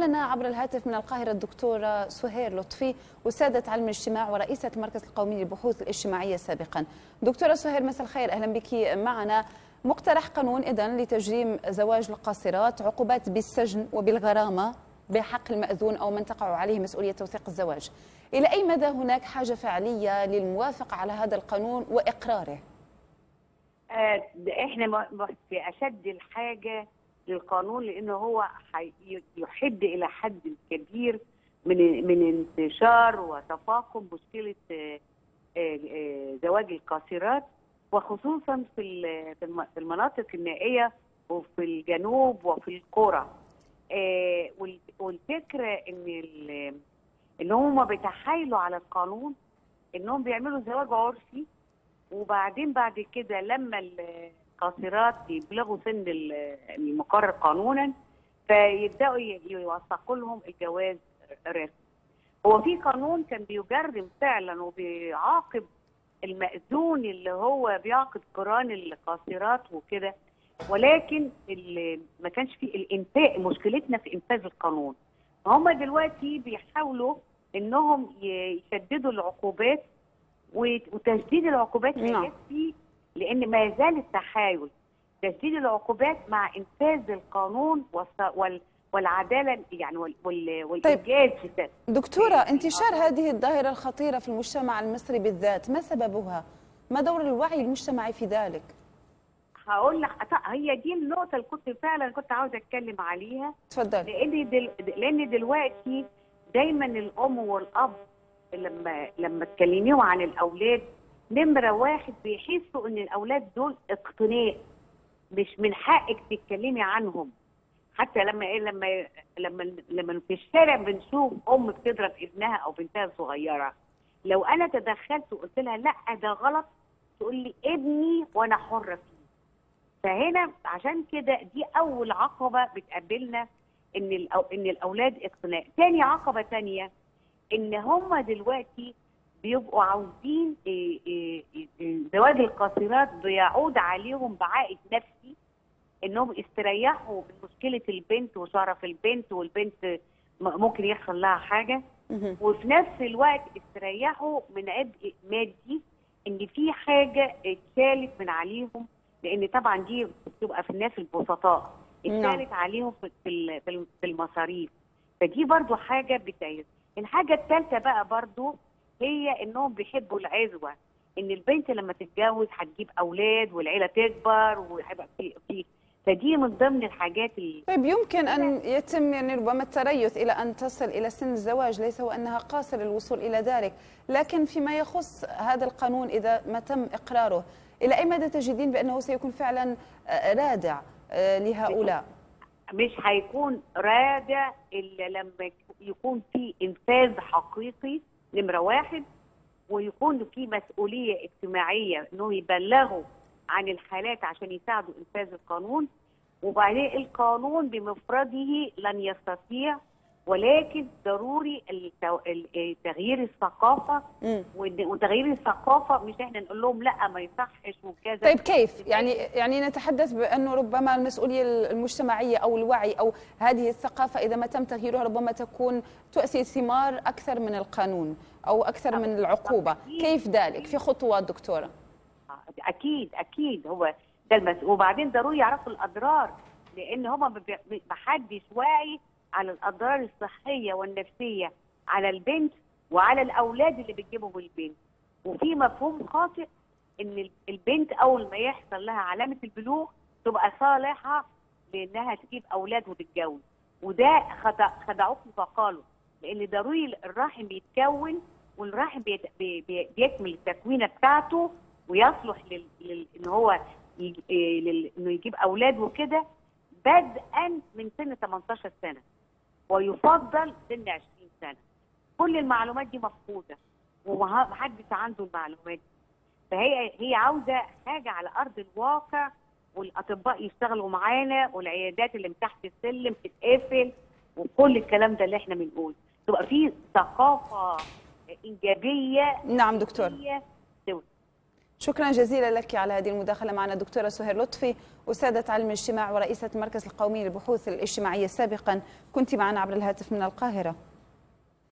لنا عبر الهاتف من القاهرة الدكتورة سهير لطفي أستاذة علم الاجتماع ورئيسة المركز القومي للبحوث الاجتماعية سابقا دكتورة سهير مساء الخير أهلا بك معنا مقترح قانون إذن لتجريم زواج القاصرات عقوبات بالسجن وبالغرامة بحق المأذون أو من تقع عليه مسؤولية توثيق الزواج إلى أي مدى هناك حاجة فعلية للموافقة على هذا القانون وإقراره؟ آه، احنا في اشد الحاجه للقانون لانه هو يحد الى حد كبير من من انتشار وتفاقم مشكله زواج القاصرات وخصوصا في في المناطق النائيه وفي الجنوب وفي القرى والفكره ان ان هم بيتحايلوا على القانون انهم بيعملوا زواج عرفي وبعدين بعد كده لما القاصرات يبلغوا سن المقرر قانونا فيبداوا يوثقوا لهم الجواز رسمي. هو في قانون كان بيجرم فعلا وبيعاقب المأذون اللي هو بيعقد قران القاصرات وكده ولكن ما كانش في الانفاق مشكلتنا في انفاذ القانون. هم دلوقتي بيحاولوا انهم يشددوا العقوبات وتشديد العقوبات نعم. فيه لان ما يزال التحايل تشديد العقوبات مع انفاذ القانون وال والعداله يعني وال والانجاز طيب. دكتوره انتشار هذه الظاهره الخطيره في المجتمع المصري بالذات ما سببها؟ ما دور الوعي المجتمعي في ذلك؟ هقول لك هي دي النقطه اللي كنت فعلا كنت عاوزه اتكلم عليها اتفضلي لان دل... لان دلوقتي دايما الام والاب لما لما تكلميهم عن الاولاد نمره واحد بيحسوا ان الاولاد دول اقتناء مش من حقك تتكلمي عنهم حتى لما ايه لما لما لما في الشارع بنشوف ام بتضرب ابنها او بنتها الصغيره لو انا تدخلت وقلت لها لا ده غلط تقول لي ابني وانا حره فيه فهنا عشان كده دي اول عقبه بتقابلنا ان الأو ان الاولاد اقتناء تاني عقبه تانيه ان هم دلوقتي بيبقوا عاوزين إيه إيه إيه زواج القاصرات بيعود عليهم بعائد نفسي انهم استريحوا من مشكله البنت وشرف البنت والبنت ممكن يحصل لها حاجه وفي نفس الوقت استريحوا من عبء مادي ان في حاجه اتشالت من عليهم لان طبعا دي بتبقى في الناس البسطاء اتشالت عليهم في في المصاريف فدي برضو حاجه بتعيش الحاجة الثالثة بقى برضو هي انهم بيحبوا العزوة ان البنت لما تتجوز هتجيب اولاد والعيلة تكبر وهيبقى في في فدي من ضمن الحاجات اللي طيب يمكن ان يتم يعني ربما التريث الى ان تصل الى سن الزواج ليس وانها قاصر الوصول الى ذلك لكن فيما يخص هذا القانون اذا ما تم اقراره الى اي مدى تجدين بانه سيكون فعلا رادع لهؤلاء مش هيكون رادع الا لما يكون في انفاذ حقيقي نمره واحد ويكون في مسؤوليه اجتماعيه انهم يبلغوا عن الحالات عشان يساعدوا انفاذ القانون وبعدين القانون بمفرده لن يستطيع ولكن ضروري تغيير الثقافه وتغيير الثقافه مش احنا نقول لهم لا ما يصحش وكذا طيب كيف يعني يعني نتحدث بانه ربما المسؤوليه المجتمعيه او الوعي او هذه الثقافه اذا ما تم تغييرها ربما تكون تؤتي ثمار اكثر من القانون او اكثر من العقوبه كيف ذلك في خطوات دكتوره اكيد اكيد هو ده المسؤول وبعدين ضروري يعرفوا الاضرار لان هم ما حدش واعي على الاضرار الصحيه والنفسيه على البنت وعلى الاولاد اللي بتجيبهم البنت وفي مفهوم خاطئ ان البنت اول ما يحصل لها علامه البلوغ تبقى صالحه لانها تجيب اولاد وتتجوز وده خدع خدعوكم فقالوا لان ضروري الرحم يتكون والرحم بيت بي بيكمل التكوينه بتاعته ويصلح لل... لل... ان هو يج... لل... انه يجيب اولاد وكده بدءا من سن 18 سنه ويفضل سن 20 سنه كل المعلومات دي مفقوده ومحدش عنده المعلومات دي فهي هي عاوزه حاجه على ارض الواقع والاطباء يشتغلوا معانا والعيادات اللي من تحت السلم تتقفل وكل الكلام ده اللي احنا بنقول تبقى في ثقافه ايجابيه نعم دكتور شكرا جزيلا لك على هذه المداخلة معنا دكتورة سهير لطفي أستاذة علم الاجتماع ورئيسة المركز القومي للبحوث الاجتماعية سابقا كنت معنا عبر الهاتف من القاهرة